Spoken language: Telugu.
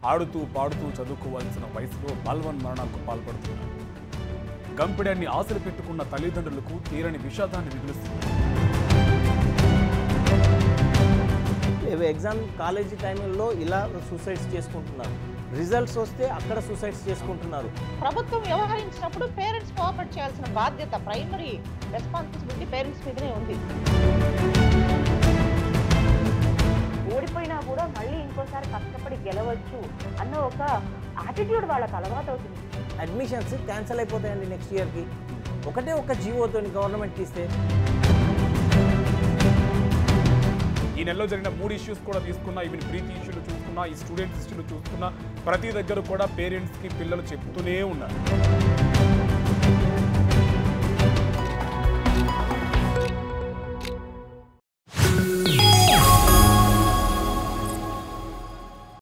ఆడుతూ పాడుతూ చదువుకోవాల్సిన వయసులో బల్వన్ మరణాలకు పాల్పడుతున్నారు గంపిడాన్ని ఆశలు పెట్టుకున్న తల్లిదండ్రులకు తీరని విషాదాన్ని మిగులుస్తున్నారు ఇవి ఎగ్జామ్ కాలేజీ టైంలో ఇలా సూసైడ్స్ చేసుకుంటున్నారు రిజల్ట్స్ వస్తే అక్కడ సూసైడ్స్ చేసుకుంటున్నారు ప్రభుత్వం వ్యవహరించినప్పుడు పేరెంట్స్ కోఆపరేట్ చేయాల్సిన బాధ్యత ప్రైమరీ రెస్పాన్సిబిలిటీ పేరెంట్స్ మీదనే ఉంది ఓడిపోయినా కూడా మళ్ళీ ఇంకోసారి కష్టపడి గెలవచ్చు అన్న ఒక యాటిట్యూడ్ వాళ్ళకి అలవాటు అవుతుంది అడ్మిషన్స్ క్యాన్సిల్ అయిపోతాయండి నెక్స్ట్ ఇయర్కి ఒకటే ఒక జీవోతో గవర్నమెంట్ తీస్తే ఈ నెలలో జరిగిన మూడు ఇష్యూస్ కూడా తీసుకున్నా ఈవెన్ ప్రీతి ఇష్యూలు చూసుకున్నా ఈ స్టూడెంట్స్ ఇష్యూలు చూసుకున్నా ప్రతి దగ్గర కూడా పేరెంట్స్కి పిల్లలు చెప్తూనే ఉన్నారు